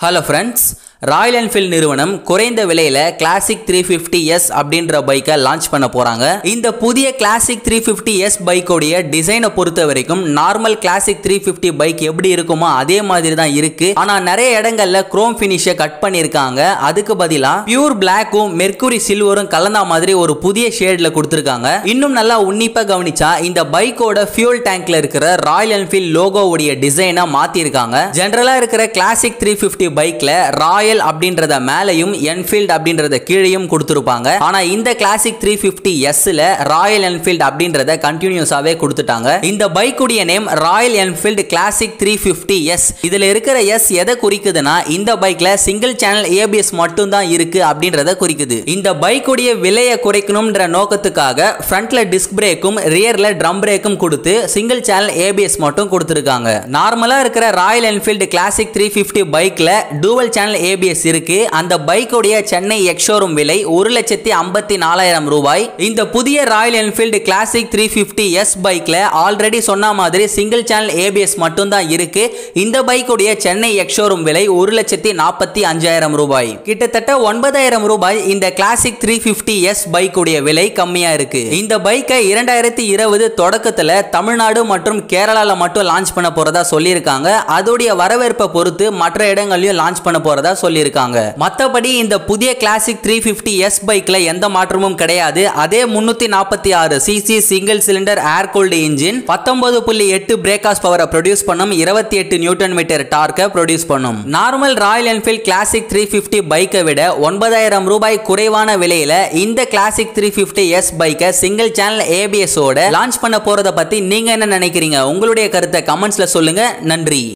hello friends Royal Enfield நிறுவனம் குறைந்த விலையில கிளாசிக் த்ரீ ஃபிஃப்டி எஸ் அப்படின்ற பைக்கை லான்ச் பண்ண போறாங்க இந்த புதிய கிளாசிக் த்ரீ ஃபிஃப்டி எஸ் பைக்கோடைய டிசைனை பொறுத்த வரைக்கும் normal classic three fifty bike எப்படி இருக்குமோ அதே மாதிரி தான் இருக்கு ஆனா நிறைய இடங்கள்ல குரோம் ஃபினிஷை கட் பண்ணியிருக்காங்க அதுக்கு பதிலா பியூர் பிளாக்கும் மெர்க்குரி சில்வரும் கலந்த மாதிரி ஒரு புதிய ஷேட்ல கொடுத்துருக்காங்க இன்னும் நல்லா உன்னிப்பா கவனிச்சா இந்த பைக்கோட ஃபியூல் டேங்க்ல இருக்கிற ராயல் என்ஃபீல்ட் லோகோவுடைய டிசைனை மாத்திருக்காங்க ஜென்ரலா இருக்கிற கிளாசிக் த்ரீ ஃபிஃப்டி பைக்ல ராயல் அப்படின்றத மேலையும் என்ஃபீல்ட் அப்படின்றத கீழையும் கொடுத்துருப்பாங்க ஆனா இந்த கிளாசிக் த்ரீ ஃபிஃப்டி எஸ்ல ராயல் என்ஃபீல்ட் அப்படின்றத கண்டினியூஸாவே கொடுத்துட்டாங்க இந்த பைக்குடைய name Royal Enfield classic three fifty S இதுல இருக்கிற எஸ் எதை குறிக்குதுன்னா இந்த பைக்ல சிங்கிள் சேனல் ஏபிஎஸ் மட்டும் தான் இருக்கு அப்படின்றத குறிக்குது இந்த பைக்குடைய விலையை குறைக்கணும்ன்ற நோக்கத்துக்காக ஃப்ரண்ட்ல டிஸ்க் பிரேக்கும் ரியர்ல ட்ரம் பிரேக்கும் கொடுத்து சிங்கிள் சேனல் ஏபிஎஸ் மட்டும் கொடுத்துருக்காங்க நார்மலா இருக்கிற Royal Enfield classic three fifty பைக்ல டூவல் சேனல் ஏபிஎஸ் இருக்கு அந்த பைக்குடைய சென்னை எக்ஷோரூம் விலை ஒரு லட்சத்தி ஐம்பத்தி நாலாயிரம் ரூபாய் இந்த புதிய Royal Enfield classic three fifty S பைக்ல ஆல்ரெடி சொன்ன மாதிரி சிங்கிள் சேனல் ஏபிஎஸ் மட்டும் தான் இருக்கு இந்த பைக்குடைய சென்னை எக்ஷோரூம் விலை ஒரு லட்சத்தி நாற்பத்தி அஞ்சாயிரம் ரூபாய் கிட்டத்தட்ட ஒன்பதாயிரம் ரூபாய் இந்த கிளாசிக் த்ரீ ஃபிஃப்டி எஸ் பைக்குடைய விலை கம்மியா இருக்கு இந்த பைக்கை இரண்டாயிரத்தி இருபது தொடக்கத்துல தமிழ்நாடு மற்றும் கேரளால மட்டும் லான்ச் பண்ண போறதா சொல்லியிருக்காங்க அதோடைய வரவேற்பை பொறுத்து மற்ற இடங்களையும் லான்ச் பண்ண போறதா சொல்லியிருக்காங்க மற்றபடி இந்த புதிய கிளாசிக் த்ரீ ஃபிஃப்டி எஸ் பைக்ல எந்த மாற்றமும் கிடையாது அதே முன்னூத்தி நாற்பத்தி ஆறு CC single cylinder air cooled engine பத்தொன்பது புள்ளி எட்டு பிரேக்காஸ் பவரை ப்ரொடியூஸ் பண்ணும் இருபத்தி எட்டு நியூட்டன் மீட்டர் டார்க்கை ப்ரொடியூஸ் பண்ணும் normal Royal Enfield classic three fifty பைக்கை விட ஒன்பதாயிரம் ரூபாய் குறைவான விலையில இந்த கிளாசிக் த்ரீ ஃபிஃப்டி எஸ் பைக்கை சிங்கிள் சேனல் ஏபிஎஸ் ஓட லான்ச் பண்ண போறத பத்தி நீங்க என்ன நினைக்கிறீங்க உங்களுடைய கருத்தை கமெண்ட்ஸ்ல சொல்லுங்க நன்றி